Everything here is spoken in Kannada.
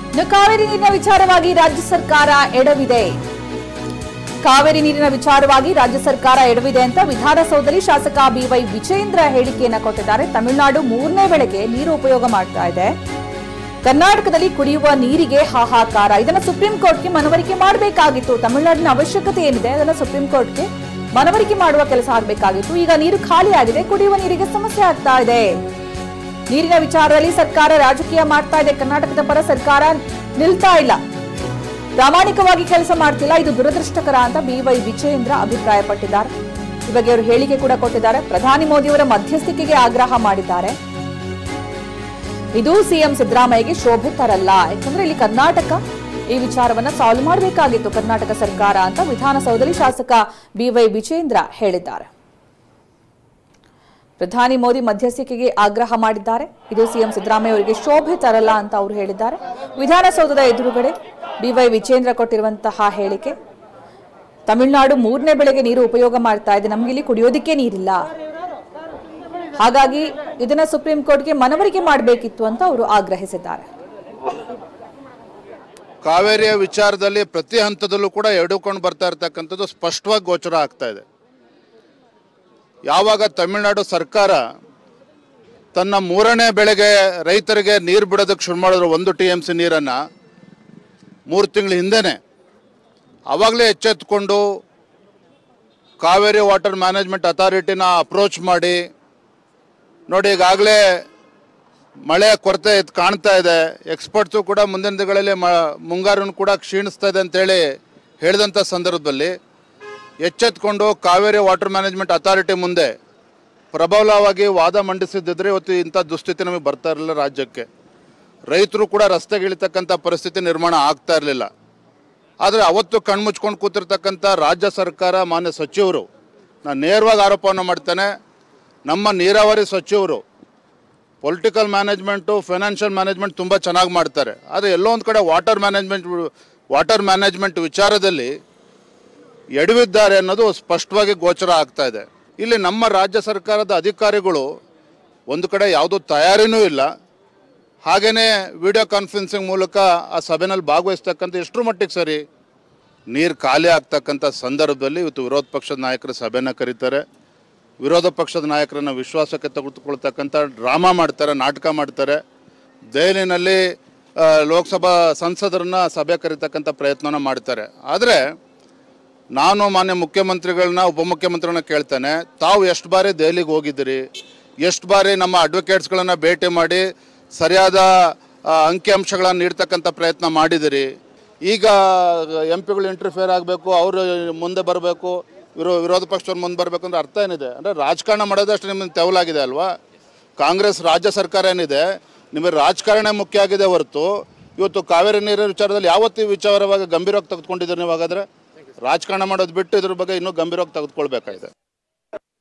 ಇನ್ನು ಕಾವೇರಿ ನೀರಿನ ವಿಚಾರವಾಗಿ ರಾಜ್ಯ ಸರ್ಕಾರ ಎಡವಿದೆ ಕಾವೇರಿ ನೀರಿನ ವಿಚಾರವಾಗಿ ರಾಜ್ಯ ಸರ್ಕಾರ ಎಡವಿದೆ ಅಂತ ವಿಧಾನಸೌಧದಲ್ಲಿ ಶಾಸಕ ಬಿವೈ ವಿಜೇಂದ್ರ ಹೇಳಿಕೆಯನ್ನ ಕೊಟ್ಟಿದ್ದಾರೆ ತಮಿಳುನಾಡು ಮೂರನೇ ಬೆಳೆಗೆ ನೀರು ಉಪಯೋಗ ಮಾಡ್ತಾ ಇದೆ ಕರ್ನಾಟಕದಲ್ಲಿ ಕುಡಿಯುವ ನೀರಿಗೆ ಹಾಹಾಕಾರ ಇದನ್ನ ಸುಪ್ರೀಂ ಕೋರ್ಟ್ಗೆ ಮನವರಿಕೆ ಮಾಡಬೇಕಾಗಿತ್ತು ತಮಿಳುನಾಡಿನ ಅವಶ್ಯಕತೆ ಏನಿದೆ ಅದನ್ನ ಸುಪ್ರೀಂ ಕೋರ್ಟ್ಗೆ ಮನವರಿಕೆ ಮಾಡುವ ಕೆಲಸ ಆಗಬೇಕಾಗಿತ್ತು ಈಗ ನೀರು ಖಾಲಿ ಆಗಿದೆ ಕುಡಿಯುವ ನೀರಿಗೆ ಸಮಸ್ಯೆ ಆಗ್ತಾ ಇದೆ ನೀರಿನ ವಿಚಾರದಲ್ಲಿ ಸರ್ಕಾರ ರಾಜಕೀಯ ಮಾಡ್ತಾ ಇದೆ ಕರ್ನಾಟಕದ ಪರ ಸರ್ಕಾರ ನಿಲ್ತಾ ಇಲ್ಲ ಪ್ರಾಮಾಣಿಕವಾಗಿ ಕೆಲಸ ಮಾಡ್ತಿಲ್ಲ ಇದು ದುರದೃಷ್ಟಕರ ಅಂತ ಬಿವೈ ವಿಜಯೇಂದ್ರ ಅಭಿಪ್ರಾಯಪಟ್ಟಿದ್ದಾರೆ ಈ ಬಗ್ಗೆ ಅವರು ಹೇಳಿಕೆ ಕೂಡ ಕೊಟ್ಟಿದ್ದಾರೆ ಪ್ರಧಾನಿ ಮೋದಿಯವರ ಮಧ್ಯಸ್ಥಿಕೆಗೆ ಆಗ್ರಹ ಮಾಡಿದ್ದಾರೆ ಇದು ಸಿಎಂ ಸಿದ್ದರಾಮಯ್ಯಗೆ ಶೋಭೆ ತರಲ್ಲ ಯಾಕಂದ್ರೆ ಇಲ್ಲಿ ಕರ್ನಾಟಕ ಈ ವಿಚಾರವನ್ನ ಸಾಲ್ವ್ ಮಾಡಬೇಕಾಗಿತ್ತು ಕರ್ನಾಟಕ ಸರ್ಕಾರ ಅಂತ ವಿಧಾನಸೌಧದಲ್ಲಿ ಶಾಸಕ ಬಿವೈ ವಿಜೇಂದ್ರ ಹೇಳಿದ್ದಾರೆ ಪ್ರಧಾನಿ ಮೋದಿ ಮಧ್ಯಸ್ಥಿಕೆಗೆ ಆಗ್ರಹ ಮಾಡಿದ್ದಾರೆ ಇದು ಸಿಎಂ ಸಿದ್ದರಾಮಯ್ಯ ಅವರಿಗೆ ಶೋಭೆ ತರಲ್ಲ ಅಂತ ಅವರು ಹೇಳಿದ್ದಾರೆ ವಿಧಾನಸೌಧದ ಎದುರುಗಡೆ ಬಿವೈ ವಿಜೇಂದ್ರ ಕೊಟ್ಟಿರುವಂತಹ ಹೇಳಿಕೆ ತಮಿಳುನಾಡು ಮೂರನೇ ಬೆಳೆಗೆ ನೀರು ಉಪಯೋಗ ಮಾಡ್ತಾ ಇದೆ ನಮ್ಗಿಲ್ಲಿ ಕುಡಿಯೋದಕ್ಕೆ ನೀರಿಲ್ಲ ಹಾಗಾಗಿ ಇದನ್ನ ಸುಪ್ರೀಂ ಕೋರ್ಟ್ಗೆ ಮನವರಿಕೆ ಮಾಡಬೇಕಿತ್ತು ಅಂತ ಅವರು ಆಗ್ರಹಿಸಿದ್ದಾರೆ ಕಾವೇರಿಯ ವಿಚಾರದಲ್ಲಿ ಪ್ರತಿ ಹಂತದಲ್ಲೂ ಕೂಡ ಎಡುಕೊಂಡು ಬರ್ತಾ ಇರ್ತಕ್ಕಂಥದ್ದು ಸ್ಪಷ್ಟವಾಗಿ ಗೋಚರ ಆಗ್ತಾ ಇದೆ ಯಾವಾಗ ತಮಿಳುನಾಡು ಸರ್ಕಾರ ತನ್ನ ಮೂರನೇ ಬೆಳೆಗೆ ರೈತರಿಗೆ ನೀರು ಬಿಡೋದಕ್ಕೆ ಶುರು ಮಾಡಿದ್ರು ಒಂದು ಟಿ ಎಮ್ ಸಿ ನೀರನ್ನು ಮೂರು ತಿಂಗಳ ಹಿಂದೆನೆ ಆವಾಗಲೇ ಎಚ್ಚೆತ್ಕೊಂಡು ಕಾವೇರಿ ವಾಟರ್ ಮ್ಯಾನೇಜ್ಮೆಂಟ್ ಅಥಾರಿಟಿನ ಅಪ್ರೋಚ್ ಮಾಡಿ ನೋಡಿ ಈಗಾಗಲೇ ಮಳೆ ಕೊರತೆ ಇದ್ ಕಾಣ್ತಾ ಇದೆ ಎಕ್ಸ್ಪರ್ಟ್ಸು ಕೂಡ ಮುಂದಿನ ದಿನಗಳಲ್ಲಿ ಮ ಮುಂಗಾರನ್ನು ಕೂಡ ಕ್ಷೀಣಿಸ್ತಾ ಇದೆ ಅಂತೇಳಿ ಹೇಳಿದಂಥ ಸಂದರ್ಭದಲ್ಲಿ ಎಚ್ಚೆತ್ಕೊಂಡು ಕಾವೇರಿ ವಾಟರ್ ಮ್ಯಾನೇಜ್ಮೆಂಟ್ ಅಥಾರಿಟಿ ಮುಂದೆ ಪ್ರಬಲವಾಗಿ ವಾದ ಮಂಡಿಸಿದ್ದಿದ್ರೆ ಇವತ್ತು ಇಂಥ ದುಸ್ಥಿತಿ ನಮಗೆ ಬರ್ತಾ ಇರಲಿಲ್ಲ ರಾಜ್ಯಕ್ಕೆ ರೈತರು ಕೂಡ ರಸ್ತೆಗೆ ಇಳಿತಕ್ಕಂಥ ಪರಿಸ್ಥಿತಿ ನಿರ್ಮಾಣ ಆಗ್ತಾ ಇರಲಿಲ್ಲ ಆದರೆ ಅವತ್ತು ಕಣ್ಮುಚ್ಕೊಂಡು ಕೂತಿರ್ತಕ್ಕಂಥ ರಾಜ್ಯ ಸರ್ಕಾರ ಮಾನ್ಯ ಸಚಿವರು ನಾನು ನೇರವಾಗಿ ಆರೋಪವನ್ನು ಮಾಡ್ತೇನೆ ನಮ್ಮ ನೀರಾವರಿ ಸಚಿವರು ಪೊಲಿಟಿಕಲ್ ಮ್ಯಾನೇಜ್ಮೆಂಟು ಫೈನಾನ್ಷಿಯಲ್ ಮ್ಯಾನೇಜ್ಮೆಂಟ್ ತುಂಬ ಚೆನ್ನಾಗಿ ಮಾಡ್ತಾರೆ ಆದರೆ ಎಲ್ಲೋ ಒಂದು ಕಡೆ ವಾಟರ್ ಮ್ಯಾನೇಜ್ಮೆಂಟ್ ವಾಟರ್ ಮ್ಯಾನೇಜ್ಮೆಂಟ್ ವಿಚಾರದಲ್ಲಿ ಎಡವಿದ್ದಾರೆ ಅನ್ನೋದು ಸ್ಪಷ್ಟವಾಗಿ ಗೋಚರ ಆಗ್ತಾ ಇದೆ ಇಲ್ಲಿ ನಮ್ಮ ರಾಜ್ಯ ಸರ್ಕಾರದ ಅಧಿಕಾರಿಗಳು ಒಂದು ಕಡೆ ಯಾವುದೂ ತಯಾರಿನೂ ಇಲ್ಲ ಹಾಗೆಯೇ ವಿಡಿಯೋ ಕಾನ್ಫರೆನ್ಸಿಂಗ್ ಮೂಲಕ ಆ ಸಭೆಯಲ್ಲಿ ಭಾಗವಹಿಸ್ತಕ್ಕಂಥ ಎಷ್ಟರ ಮಟ್ಟಿಗೆ ಸರಿ ನೀರು ಖಾಲಿ ಆಗ್ತಕ್ಕಂಥ ಸಂದರ್ಭದಲ್ಲಿ ಇವತ್ತು ವಿರೋಧ ಪಕ್ಷದ ನಾಯಕರು ಸಭೆನ ಕರೀತಾರೆ ವಿರೋಧ ಪಕ್ಷದ ನಾಯಕರನ್ನ ವಿಶ್ವಾಸಕ್ಕೆ ತೆಗೆದುಕೊಳ್ತಕ್ಕಂಥ ಡ್ರಾಮಾ ಮಾಡ್ತಾರೆ ನಾಟಕ ಮಾಡ್ತಾರೆ ದೆಹಲಿನಲ್ಲಿ ಆ, ಲೋಕಸಭಾ ಸಂಸದರನ್ನ ಸಭೆ ಕರೀತಕ್ಕಂಥ ಪ್ರಯತ್ನನ ಮಾಡ್ತಾರೆ ಆದರೆ ನಾನು ಮಾನ್ಯ ಮುಖ್ಯಮಂತ್ರಿಗಳನ್ನ ಉಪಮುಖ್ಯಮಂತ್ರಿಗಳನ್ನ ಕೇಳ್ತೇನೆ ತಾವು ಎಷ್ಟು ಬಾರಿ ದೆಹಲಿಗೆ ಹೋಗಿದ್ದೀರಿ ಎಷ್ಟು ಬಾರಿ ನಮ್ಮ ಅಡ್ವೊಕೇಟ್ಸ್ಗಳನ್ನು ಭೇಟಿ ಮಾಡಿ ಸರಿಯಾದ ಆ, ಅಂಕಿಅಂಶಗಳನ್ನು ನೀಡ್ತಕ್ಕಂಥ ಪ್ರಯತ್ನ ಮಾಡಿದಿರಿ ಈಗ ಎಂ ಪಿಗಳು ಇಂಟರ್ಫಿಯರ್ ಆಗಬೇಕು ಅವರು ಮುಂದೆ ಬರಬೇಕು ವಿರೋ ವಿರೋಧ ಪಕ್ಷದವ್ರು ಮುಂದೆ ಬರಬೇಕು ಅಂದ್ರೆ ಅರ್ಥ ಏನಿದೆ ಅಂದರೆ ರಾಜಕಾರಣ ಮಾಡೋದಷ್ಟು ನಿಮಗೆ ತೆವಲಾಗಿದೆ ಅಲ್ವಾ ಕಾಂಗ್ರೆಸ್ ರಾಜ್ಯ ಸರ್ಕಾರ ಏನಿದೆ ನಿಮಗೆ ರಾಜಕಾರಣ ಮುಖ್ಯ ಆಗಿದೆ ಹೊರತು ಇವತ್ತು ಕಾವೇರಿ ನೀರಿನ ವಿಚಾರದಲ್ಲಿ ಯಾವತ್ತು ಈ ವಿಚಾರವಾಗಿ ಗಂಭೀರವಾಗಿ ತೆಗೆದುಕೊಂಡಿದ್ದೀರಿ ನೀವು ಹಾಗಾದ್ರೆ ರಾಜಕಾರಣ ಮಾಡೋದು ಬಿಟ್ಟು ಇದ್ರ ಬಗ್ಗೆ ಇನ್ನೂ ಗಂಭೀರವಾಗಿ ತೆಗೆದುಕೊಳ್ಬೇಕಾಗಿದೆ